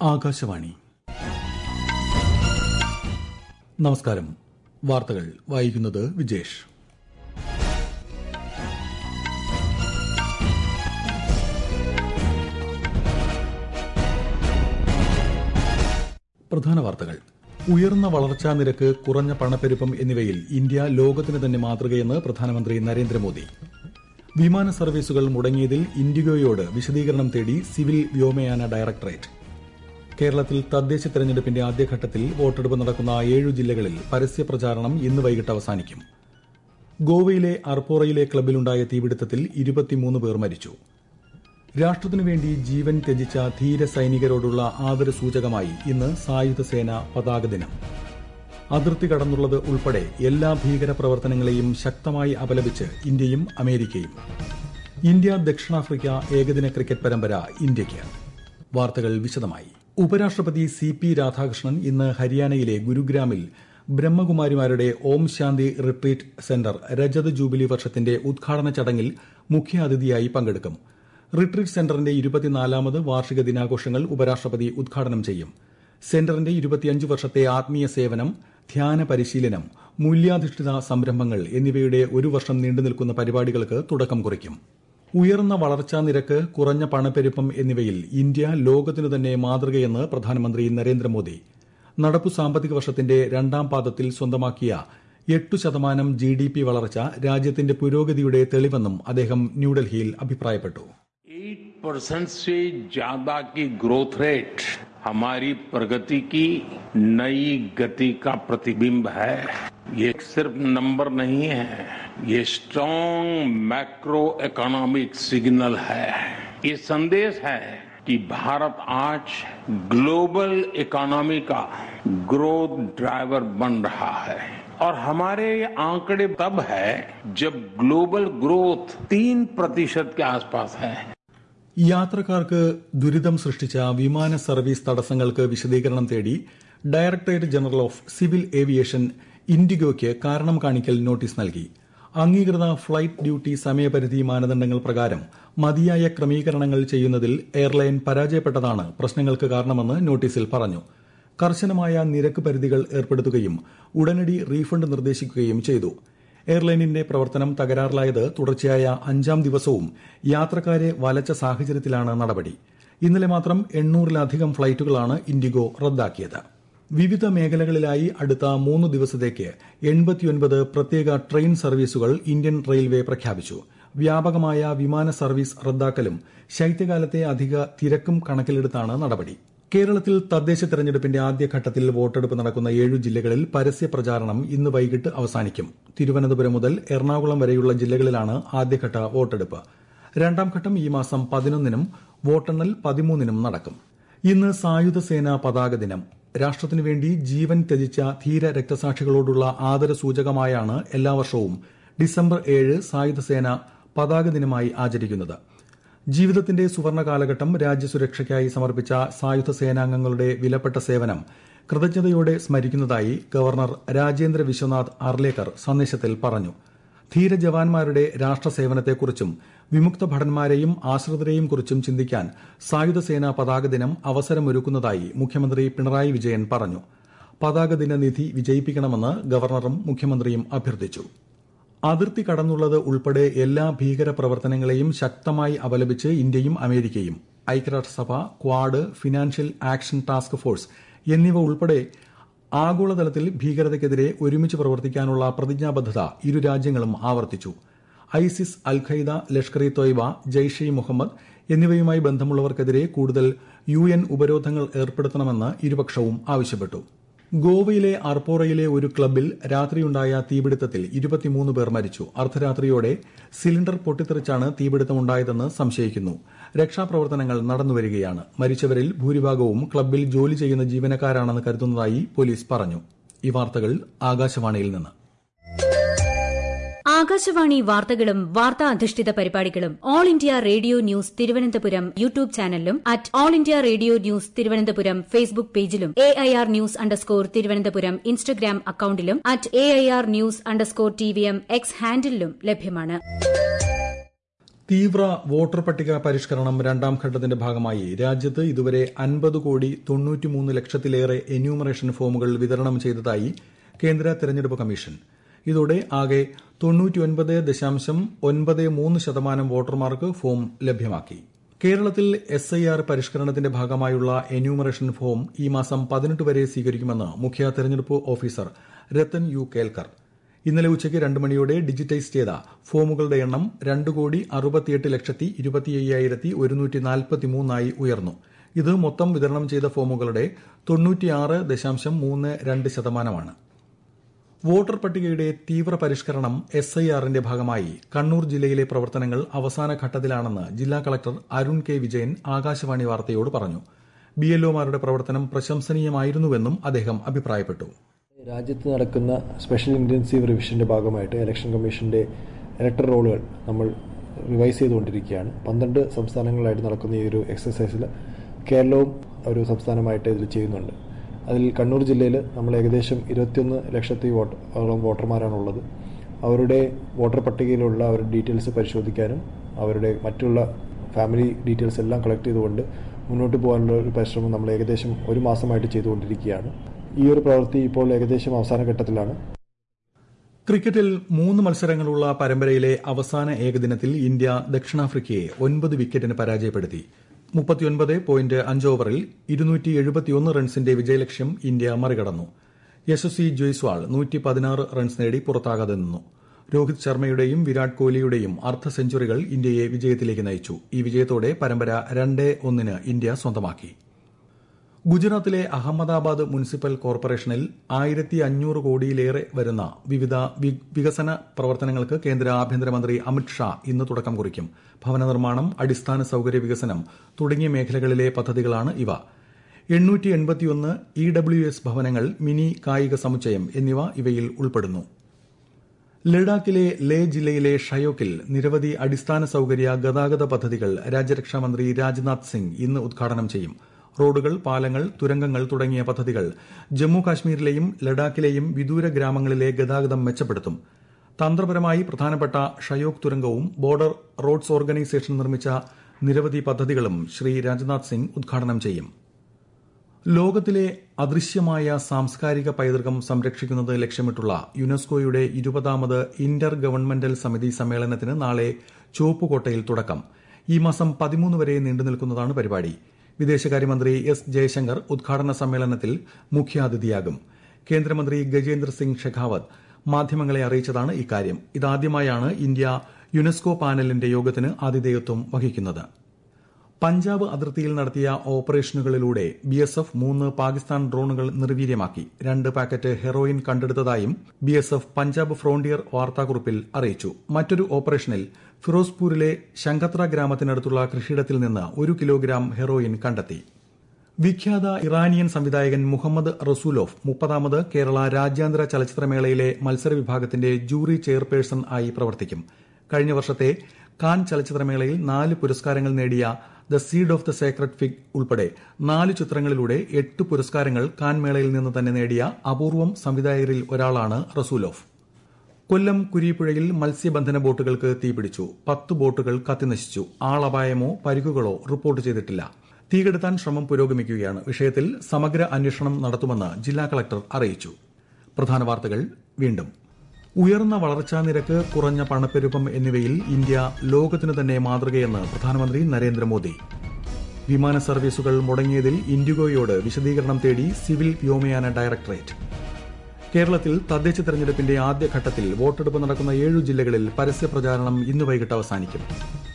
ആകാശവാണി നമസ്കാരം വാർത്തകൾ വായിക്കുന്നത് വിജേഷ് പ്രധാന വാർത്തകൾ ഉയർന്ന വളർച്ചാ നിരക്ക് കുറഞ്ഞ പണപ്പെരുപ്പം എന്നിവയിൽ ഇന്ത്യ ലോകത്തിന് തന്നെ മാതൃകയെന്ന് പ്രധാനമന്ത്രി നരേന്ദ്രമോദി വിമാന സർവീസുകൾ മുടങ്ങിയതിൽ ഇൻഡിഗോയോട് വിശദീകരണം തേടി സിവിൽ വ്യോമയാന ഡയറക്ടറേറ്റ് കേരളത്തിൽ തദ്ദേശ തെരഞ്ഞെടുപ്പിന്റെ ആദ്യഘട്ടത്തിൽ വോട്ടെടുപ്പ് നടക്കുന്ന ഏഴു ജില്ലകളിൽ പരസ്യ പ്രചാരണം ഇന്ന് വൈകിട്ട് അവസാനിക്കും ഗോവയിലെ അർപ്പോറയിലെ ക്ലബിലുണ്ടായ തീപിടുത്തത്തിൽ ഇരുപത്തിമൂന്ന് പേർ മരിച്ചു രാഷ്ട്രത്തിനു വേണ്ടി ജീവൻ ത്യജിച്ച ധീര സൈനികരോടുള്ള ആദരസൂചകമായി ഇന്ന് സായുധ സേന പതാക ദിനം അതിർത്തി കടന്നുള്ളത് ഉൾപ്പെടെ എല്ലാ ഭീകര പ്രവർത്തനങ്ങളെയും ശക്തമായി അപലപിച്ച് ഇന്ത്യയും അമേരിക്കയും ഇന്ത്യ ദക്ഷിണാഫ്രിക്ക ഏകദിന ക്രിക്കറ്റ് പരമ്പര ഇന്ത്യയ്ക്ക് വാർത്തകൾ വിശദമായി ഉപരാഷ്ട്രപതി സി പി രാധാകൃഷ്ണൻ ഇന്ന് ഹരിയാനയിലെ ഗുരുഗ്രാമിൽ ബ്രഹ്മകുമാരിമാരുടെ ഓം ശാന്തി റിട്രീറ്റ് സെന്റർ രജത ജൂബിലി വർഷത്തിന്റെ ഉദ്ഘാടന ചടങ്ങിൽ മുഖ്യാതിഥിയായി പങ്കെടുക്കും റിട്രീറ്റ് സെന്ററിന്റെ ഇരുപത്തിനാലാമത് വാർഷിക ദിനാഘോഷങ്ങൾ ഉപരാഷ്ട്രപതി ഉദ്ഘാടനം ചെയ്യും സെന്ററിന്റെ ഇരുപത്തിയഞ്ച് വർഷത്തെ ആത്മീയ സേവനം ധ്യാന പരിശീലനം മൂല്യാധിഷ്ഠിത സംരംഭങ്ങൾ എന്നിവയുടെ ഒരു വർഷം നീണ്ടുനിൽക്കുന്ന പരിപാടികൾക്ക് തുടക്കം കുറിക്കും ഉയർന്ന വളർച്ചാ നിരക്ക് കുറഞ്ഞ പണപ്പെരുപ്പം എന്നിവയിൽ ഇന്ത്യ ലോകത്തിനു തന്നെ മാതൃകയെന്ന് പ്രധാനമന്ത്രി നരേന്ദ്രമോദി നടപ്പു സാമ്പത്തിക വർഷത്തിന്റെ രണ്ടാം പാദത്തിൽ സ്വന്തമാക്കിയ എട്ടു ശതമാനം ജി ഡി പി വളർച്ച രാജ്യത്തിന്റെ പുരോഗതിയുടെ തെളിവെന്നും അദ്ദേഹം ന്യൂഡൽഹിയിൽ അഭിപ്രായപ്പെട്ടു एट परसेंट से ज्यादा की ग्रोथ रेट हमारी प्रगति की नई गति का प्रतिबिंब है ये सिर्फ नंबर नहीं है ये स्ट्रॉन्ग मैक्रो इकोनॉमिक सिग्नल है ये संदेश है कि भारत आज ग्लोबल इकोनॉमी का ग्रोथ ड्राइवर बन रहा है और हमारे ये आंकड़े तब है जब ग्लोबल ग्रोथ तीन प्रतिशत के आसपास है യാത്രക്കാർക്ക് ദുരിതം സൃഷ്ടിച്ച വിമാന സർവീസ് തടസ്സങ്ങൾക്ക് വിശദീകരണം തേടി directorate general of civil aviation ഇൻഡിഗോയ്ക്ക് കാരണം കാണിക്കൽ നോട്ടീസ് നൽകി അംഗീകൃത ഫ്ലൈറ്റ് ഡ്യൂട്ടി സമയപരിധി മാനദണ്ഡങ്ങൾ പ്രകാരം മതിയായ ക്രമീകരണങ്ങൾ ചെയ്യുന്നതിൽ എയർലൈൻ പരാജയപ്പെട്ടതാണ് പ്രശ്നങ്ങൾക്ക് കാരണമെന്ന് നോട്ടീസിൽ പറഞ്ഞു കർശനമായ നിരക്ക് പരിധികൾ ഏർപ്പെടുത്തുകയും ഉടനടി റീഫണ്ട് നിർദ്ദേശിക്കുകയും ചെയ്തു എയർലൈനിന്റെ പ്രവർത്തനം തകരാറിലായത് തുടർച്ചയായ അഞ്ചാം ദിവസവും യാത്രക്കാരെ വലച്ച സാഹചര്യത്തിലാണ് നടപടി ഇന്നലെ മാത്രം എണ്ണൂറിലധികം ഫ്ളൈറ്റുകളാണ് ഇൻഡിഗോ റദ്ദാക്കിയത് വിവിധ മേഖലകളിലായി അടുത്ത മൂന്ന് ദിവസത്തേക്ക് എൺപത്തിയൊൻപത് പ്രത്യേക ട്രെയിൻ സർവീസുകൾ ഇന്ത്യൻ റെയിൽവേ പ്രഖ്യാപിച്ചു വ്യാപകമായ വിമാന സർവീസ് റദ്ദാക്കലും ശൈത്യകാലത്തെ അധിക തിരക്കും കണക്കിലെടുത്താണ് നടപടി കേരളത്തിൽ തദ്ദേശ തെരഞ്ഞെടുപ്പിന്റെ ആദ്യഘട്ടത്തിൽ വോട്ടെടുപ്പ് നടക്കുന്ന ഏഴു ജില്ലകളിൽ പരസ്യ പ്രചാരണം ഇന്ന് വൈകിട്ട് അവസാനിക്കും തിരുവനന്തപുരം മുതൽ എറണാകുളം വരെയുള്ള ജില്ലകളിലാണ് ആദ്യഘട്ട വോട്ടെടുപ്പ് രണ്ടാം ഘട്ടം ഈ മാസം പതിനൊന്നിനും വോട്ടെണ്ണൽ പതിമൂന്നിനും നടക്കും ഇന്ന് സായുധ സേന പതാക ദിനം രാഷ്ട്രത്തിനു വേണ്ടി ജീവൻ ത്യജിച്ച ധീര രക്തസാക്ഷികളോടുള്ള ആദരസൂചകമായാണ് എല്ലാ വർഷവും ഡിസംബർ ഏഴ് സായുധസേന പതാക ദിനമായി ആചരിക്കുന്നത് ജീവിതത്തിന്റെ സുവർണ കാലഘട്ടം രാജ്യസുരക്ഷയ്ക്കായി സമർപ്പിച്ച സായുധ സേനാംഗങ്ങളുടെ വിലപ്പെട്ട സേവനം കൃതജ്ഞതയോടെ സ്മരിക്കുന്നതായി ഗവർണർ രാജേന്ദ്ര വിശ്വനാഥ് അർലേക്കർ സന്ദേശത്തിൽ പറഞ്ഞു ധീര ജവാന്മാരുടെ രാഷ്ട്രസേവനത്തെക്കുറിച്ചും വിമുക്ത ഭടന്മാരെയും ആശ്രിതരെയും കുറിച്ചും ചിന്തിക്കാൻ സായുധസേന പതാക ദിനം അവസരമൊരുക്കുന്നതായി മുഖ്യമന്ത്രി പിണറായി വിജയൻ പറഞ്ഞു പതാക ദിന നിധി വിജയിപ്പിക്കണമെന്ന് ഗവർണറും മുഖ്യമന്ത്രിയും അഭ്യർത്ഥിച്ചു അതിർത്തി കടന്നുള്ളത് ഉൾപ്പെടെ എല്ലാ ഭീകര പ്രവർത്തനങ്ങളെയും ശക്തമായി അപലപിച്ച് ഇന്ത്യയും അമേരിക്കയും ഐക്യരാഷ്ട്രസഭ Quad financial action task force എന്നിവ ഉൾപ്പെടെ ആഗോളതലത്തിൽ ഭീകരതയ്ക്കെതിരെ ഒരുമിച്ച് പ്രവർത്തിക്കാനുള്ള പ്രതിജ്ഞാബദ്ധത ഇരു രാജ്യങ്ങളും ആവർത്തിച്ചു ISIS Al Qaeda Lashkar e Taiba Jaish e Muhammad എന്നിവയുമായി ബന്ധമുള്ളവർക്കെതിരെ കൂടുതൽ യു എൻ ഉപരോധങ്ങൾ ഏർപ്പെടുത്തണമെന്ന് ഇരുപക്ഷവും ആവശ്യപ്പെട്ടു ഗോവയിലെ അർപ്പോറയിലെ ഒരു ക്ലബിൽ രാത്രിയുണ്ടായ തീപിടുത്തത്തിൽ ഇരുപത്തിമൂന്ന് പേർ മരിച്ചു അർദ്ധരാത്രിയോടെ സിലിണ്ടർ പൊട്ടിത്തെറിച്ചാണ് തീപിടുത്തമുണ്ടായതെന്ന് സംശയിക്കുന്നു രക്ഷാപ്രവർത്തനങ്ങൾ നടന്നുവരികയാണ് മരിച്ചവരിൽ ഭൂരിഭാഗവും ക്ലബിൽ ജോലി ചെയ്യുന്ന ജീവനക്കാരാണെന്ന് കരുതുന്നതായി പോലീസ് പറഞ്ഞു ഈ വാർത്തകൾ ആകാശവാണിയിൽ നിന്ന് ആകാശവാണി വാർത്തകളും വാർത്താ അധിഷ്ഠിത പരിപാടികളും all India radio news Thiruvananthapuram YouTube ചാനലിലും at all India radio news Thiruvananthapuram Facebook പേജിലും A I R news underscore Thiruvananthapuram Instagram അക്കൌണ്ടിലും at A I R news underscore T V M X ഹാൻഡിലും ലഭ്യമാണ് തീവ്ര വോട്ടർ പട്ടിക പരിഷ്കരണം രണ്ടാം ഘട്ടത്തിന്റെ ഭാഗമായി രാജ്യത്ത് ഇതുവരെ അൻപത് കോടി തൊണ്ണൂറ്റിമൂന്ന് ലക്ഷത്തിലേറെ എന്യൂമറേഷൻ ഫോമുകൾ വിതരണം ചെയ്തതായി കേന്ദ്ര തെരഞ്ഞെടുപ്പ് കമ്മീഷൻ ഇതോടെ ആകെ തൊണ്ണൂറ്റിയൊൻപത് ദശാംശം ഒൻപത് മൂന്ന് ശതമാനം വോട്ടർമാർക്ക് ഫോം ലഭ്യമാക്കി കേരളത്തിൽ എസ് ഐ ആർ പരിഷ്കരണത്തിന്റെ ഭാഗമായുള്ള എന്യൂമറേഷൻ ഫോം ഈ മാസം പതിനെട്ട് വരെ സ്വീകരിക്കുമെന്ന് മുഖ്യ തെരഞ്ഞെടുപ്പ് ഓഫീസർ രത്തൻ യു കേൽക്കർ ഇന്നലെ ഉച്ചയ്ക്ക് രണ്ട് മണിയോടെ ഡിജിറ്റൈസ് ചെയ്ത ഫോമുകളുടെ എണ്ണം രണ്ട് കോടി അറുപത്തിയെട്ട് ലക്ഷത്തി ഇരുപത്തി അയ്യായിരത്തി ഒരുന്നൂറ്റി നാൽപ്പത്തിമൂന്നായി ഉയർന്നു ഇത് മൊത്തം വിതരണം ചെയ്ത ഫോമുകളുടെ തൊണ്ണൂറ്റിയാറ് ദശാംശം മൂന്ന് രണ്ട് ശതമാനമാണ് വോട്ടർ പട്ടികയുടെ തീവ്ര പരിഷ്കരണം എസ് ഐ ആറിന്റെ ഭാഗമായി കണ്ണൂർ ജില്ലയിലെ പ്രവർത്തനങ്ങൾ അവസാന ഘട്ടത്തിലാണെന്ന് ജില്ലാ കളക്ടർ അരുൺ കെ വിജയൻ ആകാശവാണി വാർത്തയോട് പറഞ്ഞു ബിഎൽഒമാരുടെ പ്രവർത്തനം പ്രശംസനീയമായിരുന്നുവെന്നും അദ്ദേഹം അഭിപ്രായപ്പെട്ടു രാജ്യത്ത് നടക്കുന്ന സ്പെഷ്യൽ ഇന്റൻസീവ് റിവിഷന്റെ ഭാഗമായിട്ട് ഇലക്ഷൻ കമ്മീഷന്റെ ഇലക്ടർ റോളുകൾ നമ്മൾ റിവൈസ് ചെയ്തുകൊണ്ടിരിക്കുകയാണ് പന്ത്രണ്ട് സംസ്ഥാനങ്ങളിലായിട്ട് നടക്കുന്ന ഈ ഒരു എക്സസൈസിൽ കേരളവും ഒരു സംസ്ഥാനമായിട്ട് ഇതിൽ ചെയ്യുന്നുണ്ട് അതിൽ കണ്ണൂർ ജില്ലയിൽ നമ്മൾ ഏകദേശം ഇരുപത്തിയൊന്ന് ലക്ഷത്തി വോട്ടോളം വോട്ടർമാരാണുള്ളത് അവരുടെ വോട്ടർ പട്ടികയിലുള്ള അവരുടെ ഡീറ്റെയിൽസ് പരിശോധിക്കാനും അവരുടെ മറ്റുള്ള ഫാമിലി ഡീറ്റെയിൽസ് എല്ലാം കളക്ട് ചെയ്തുകൊണ്ട് മുന്നോട്ട് പോകാനുള്ള ഒരു പരിശ്രമം നമ്മൾ ഏകദേശം ഒരു മാസമായിട്ട് ചെയ്തുകൊണ്ടിരിക്കുകയാണ് ഈ ഒരു പ്രവൃത്തി ഇപ്പോൾ ഏകദേശം അവസാന ഘട്ടത്തിലാണ് ക്രിക്കറ്റിൽ മൂന്ന് മത്സരങ്ങളുള്ള പരമ്പരയിലെ അവസാന ഏകദിനത്തിൽ ഇന്ത്യ ദക്ഷിണാഫ്രിക്കയെ ഒൻപത് വിക്കറ്റിന് പരാജയപ്പെടുത്തി മുപ്പത്തിയൊൻപത് പോയിന്റ് അഞ്ച് ഓവറിൽ ഇരുന്നൂറ്റി എഴുപത്തിയൊന്ന് റൺസിന്റെ വിജയലക്ഷ്യം ഇന്ത്യ മറികടന്നു യശസ്വി ജയ്സ്വാൾ നൂറ്റി പതിനാറ് റൺസ് നേടി പുറത്താകാതെ നിന്നു രോഹിത് ശർമ്മയുടെയും വിരാട് കോഹ്ലിയുടെയും അർദ്ധ സെഞ്ചുറികൾ ഇന്ത്യയെ വിജയത്തിലേക്ക് നയിച്ചു ഈ വിജയത്തോടെ പരമ്പര രണ്ട് ഒന്നിന് ഇന്ത്യ സ്വന്തമാക്കി ഗുജറാത്തിലെ അഹമ്മദാബാദ് മുനിസിപ്പൽ കോർപ്പറേഷനിൽ ആയിരത്തി അഞ്ഞൂറ് കോടിയിലേറെ വരുന്ന വിവിധ വികസന പ്രവർത്തനങ്ങൾക്ക് കേന്ദ്ര ആഭ്യന്തരമന്ത്രി അമിത് ഷാ ഇന്ന് തുടക്കം കുറിക്കും ഭവന നിർമ്മാണം അടിസ്ഥാന സൌകര്യ വികസനം തുടങ്ങിയ മേഖലകളിലെ പദ്ധതികളാണ് ഇവ എണ്ണൂറ്റി എൺപത്തിയൊന്ന് ഇ ഡബ്ല്യു എസ് ഭവനങ്ങൾ മിനി കായിക സമുച്ചയം എന്നിവ ഇവയിൽ ഉൾപ്പെടുന്നു ലഡാക്കിലെ ലേ ജില്ലയിലെ ഷയോക്കിൽ നിരവധി അടിസ്ഥാന സൌകര്യ ഗതാഗത പദ്ധതികൾ രാജ്യരക്ഷാമന്ത്രി രാജ്നാഥ് സിംഗ് ഇന്ന് ഉദ്ഘാടനം ചെയ്യും റോഡുകൾ പാലങ്ങൾ തുരങ്കങ്ങൾ തുടങ്ങിയ പദ്ധതികൾ ജമ്മു കാശ്മീരിലെയും ലഡാക്കിലെയും വിദൂര ഗ്രാമങ്ങളിലെ ഗതാഗതം മെച്ചപ്പെടുത്തും തന്ത്രപരമായി പ്രധാനപ്പെട്ട ഷയോക്ക് തുരങ്കവും ബോർഡർ റോഡ്സ് ഓർഗനൈസേഷൻ നിർമ്മിച്ച നിരവധി പദ്ധതികളും ശ്രീ രാജ്നാഥ് സിംഗ് ഉദ്ഘാടനം ചെയ്യും ലോകത്തിലെ അദൃശ്യമായ സാംസ്കാരിക പൈതൃകം സംരക്ഷിക്കുന്നത് ലക്ഷ്യമിട്ടുള്ള യുനെസ്കോയുടെ ഇരുപതാമത് ഇന്റർ ഗവൺമെന്റൽ സമിതി സമ്മേളനത്തിന് നാളെ ചുവപ്പുകോട്ടയിൽ തുടക്കം ഈ മാസം പതിമൂന്ന് വരെ നീണ്ടുനിൽക്കുന്നതാണ് പരിപാടി വിദേശകാര്യമന്ത്രി എസ് ജയശങ്കർ ഉദ്ഘാടന സമ്മേളനത്തിൽ മുഖ്യാതിഥിയാകും കേന്ദ്രമന്ത്രി ഗജേന്ദ്ര സിംഗ് ഷെഖാവത്ത് മാധ്യമങ്ങളെ അറിയിച്ചതാണ് ഇക്കാര്യം ഇതാദ്യമായാണ് ഇന്ത്യ യുനെസ്കോ പാനലിന്റെ യോഗത്തിന് ആതിഥേയത്വം വഹിക്കുന്നത് പഞ്ചാബ് അതിർത്തിയിൽ നടത്തിയ ഓപ്പറേഷനുകളിലൂടെ ബിഎസ്എഫ് മൂന്ന് പാകിസ്ഥാൻ ഡ്രോണുകൾ നിർവീര്യമാക്കി രണ്ട് പാക്കറ്റ് ഹെറോയിൻ കണ്ടെടുത്തതായും ബിഎസ്എഫ് പഞ്ചാബ് ഫ്രോണ്ടിയർ വാർത്താക്കുറിപ്പിൽ അറിയിച്ചു മറ്റൊരു ഓപ്പറേഷനിൽ ഫിറോസ്പൂരിലെ ശങ്കത്ര ഗ്രാമത്തിനടുത്തുള്ള കൃഷിയിടത്തിൽ നിന്ന് ഒരു കിലോഗ്രാം ഹെറോയിൻ കണ്ടെത്തി വിഖ്യാത ഇറാനിയൻ സംവിധായകൻ മുഹമ്മദ് റസൂലോഫ് മുപ്പതാമത് കേരള രാജ്യാന്തര ചലച്ചിത്രമേളയിലെ മത്സര വിഭാഗത്തിന്റെ ജൂറി ചെയർപേഴ്സൺ ആയി പ്രവർത്തിക്കും കഴിഞ്ഞ വർഷത്തെ കാൻ ചലച്ചിത്രമേളയിൽ നാല് പുരസ്കാരങ്ങൾ നേടിയ the seed of the sacred fig ഉൾപ്പെടെ നാല് ചിത്രങ്ങളിലൂടെ എട്ട് പുരസ്കാരങ്ങൾ കാൻ മേളയിൽ നിന്ന് തന്നെ നേടിയ അപൂർവം സംവിധായകരിൽ ഒരാളാണ് റസൂലോഫ് കൊല്ലം കുരീപ്പുഴയിൽ മത്സ്യബന്ധന ബോട്ടുകൾക്ക് തീപിടിച്ചു പത്ത് ബോട്ടുകൾ കത്തിനശിച്ചു ആളപായമോ പരിക്കുകളോ റിപ്പോർട്ട് ചെയ്തിട്ടില്ല തീകെടുത്താൻ ശ്രമം പുരോഗമിക്കുകയാണ് വിഷയത്തിൽ സമഗ്ര അന്വേഷണം നടത്തുമെന്ന് ജില്ലാ കളക്ടർ അറിയിച്ചു പ്രധാന വാർത്തകൾ വീണ്ടും ഉയർന്ന വളർച്ചാ നിരക്ക് കുറഞ്ഞ പണപ്പെരുപ്പം എന്നിവയിൽ ഇന്ത്യ ലോകത്തിനു തന്നെ മാതൃകയെന്ന് പ്രധാനമന്ത്രി നരേന്ദ്രമോദി വിമാന സർവീസുകൾ മുടങ്ങിയതിൽ ഇൻഡിഗോയോട് വിശദീകരണം തേടി സിവിൽ വ്യോമയാന ഡയറക്ടറേറ്റ് കേരളത്തിൽ തദ്ദേശ തെരഞ്ഞെടുപ്പിന്റെ ആദ്യഘട്ടത്തിൽ വോട്ടെടുപ്പ് നടക്കുന്ന ഏഴു ജില്ലകളിൽ പരസ്യ പ്രചാരണം ഇന്ന് വൈകിട്ട് അവസാനിക്കും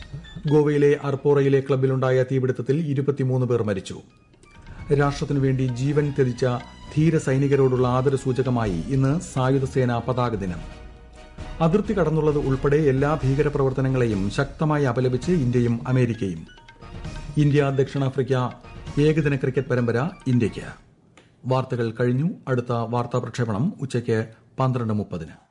ഗോവയിലെ അർപ്പോറയിലെ ക്ലബിലുണ്ടായ തീപിടുത്തത്തിൽ ഇരുപത്തിമൂന്ന് പേർ മരിച്ചു രാഷ്ട്രത്തിനു വേണ്ടി ജീവൻ ത്യജിച്ച ധീര സൈനികരോടുള്ള ആദരസൂചകമായി ഇന്ന് സായുധസേന പതാക ദിനം അതിർത്തി കടന്നുള്ളത് ഉൾപ്പെടെ എല്ലാ ഭീകരപ്രവർത്തനങ്ങളെയും ശക്തമായി അപലപിച്ച് ഇന്ത്യയും അമേരിക്കയും ഇന്ത്യ ദക്ഷിണാഫ്രിക്ക ഏകദിന ക്രിക്കറ്റ് പരമ്പര ഇന്ത്യയ്ക്ക് വാർത്തകൾ കഴിഞ്ഞു അടുത്ത വാർത്താ പ്രക്ഷേപണം ഉച്ചയ്ക്ക് പന്ത്രണ്ട് മുപ്പതിന്